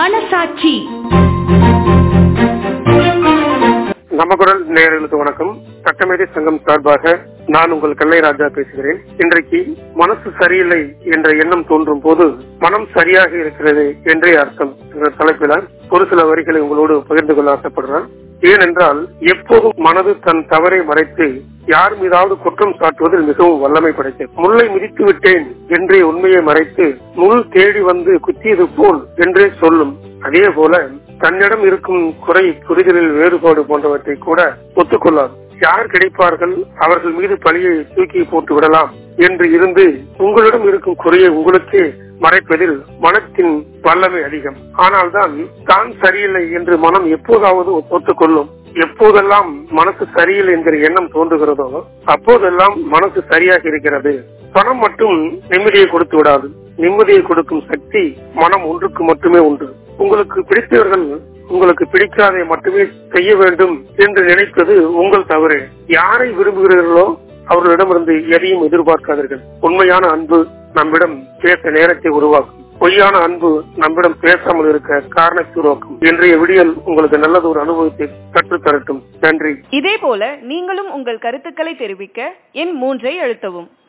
மனசாட்சி நம்ம குரல் நேயர்களுக்கு வணக்கம் சட்டமேதை சங்கம் சார்பாக நான் உங்கள் கல்லை ராஜா பேசுகிறேன் இன்றைக்கு மனசு சரியில்லை என்ற எண்ணம் தோன்றும் போது மனம் சரியாக இருக்கிறது என்றே அர்த்தம் என்ற தலைப்பில ஒரு சில வரிகளை உங்களோடு பகிர்ந்து கொள்ள ஆசைப்படுறேன் ஏனென்றால் எப்போதும் மனது தன் தவறை மறைத்து யார் மீதாவது குற்றம் சாட்டுவதில் மிகவும் வல்லமை படைத்தது முல்லை மிதித்து விட்டேன் என்றே உண்மையை மறைத்து முள் தேடி வந்து குத்தியது போல் என்றே சொல்லும் அதே போல தன்னிடம் இருக்கும் குறை புரிதலில் வேறுபாடு போன்றவற்றை கூட ஒத்துக்கொள்ளாது யார் கிடைப்பார்கள் அவர்கள் மீது பழியை தூக்கி போட்டு விடலாம் என்று இருந்து உங்களிடம் இருக்கும் குறையை உங்களுக்கே மறைப்பதில் மனத்தின் வல்லமை அதிகம் ஆனால்தான் தான் சரியில்லை என்று மனம் எப்போதாவது ஒத்துக்கொள்ளும் எப்போதெல்லாம் மனசு சரியில்லை என்கிற எண்ணம் தோன்றுகிறதோ அப்போதெல்லாம் மனசு சரியாக இருக்கிறது பணம் மட்டும் நிம்மதியை கொடுத்து விடாது நிம்மதியை கொடுக்கும் சக்தி மனம் ஒன்றுக்கு மட்டுமே உண்டு உங்களுக்கு பிடித்தவர்கள் உங்களுக்கு பிடிக்காதை மட்டுமே செய்ய வேண்டும் என்று நினைப்பது உங்கள் தவறு யாரை விரும்புகிறீர்களோ அவர்களிடமிருந்து எதையும் எதிர்பார்க்காதீர்கள் உண்மையான அன்பு நம்மிடம் பேச நேரத்தை உருவாக்கும் பொய்யான அன்பு நம்மிடம் பேசாமல் இருக்க காரணத்தை உருவாக்கும் இன்றைய விடியல் உங்களுக்கு நல்லது ஒரு அனுபவத்தை கற்றுத்தரட்டும் நன்றி இதே போல நீங்களும் உங்கள் கருத்துக்களை தெரிவிக்க எண் மூன்றை அழுத்தவும்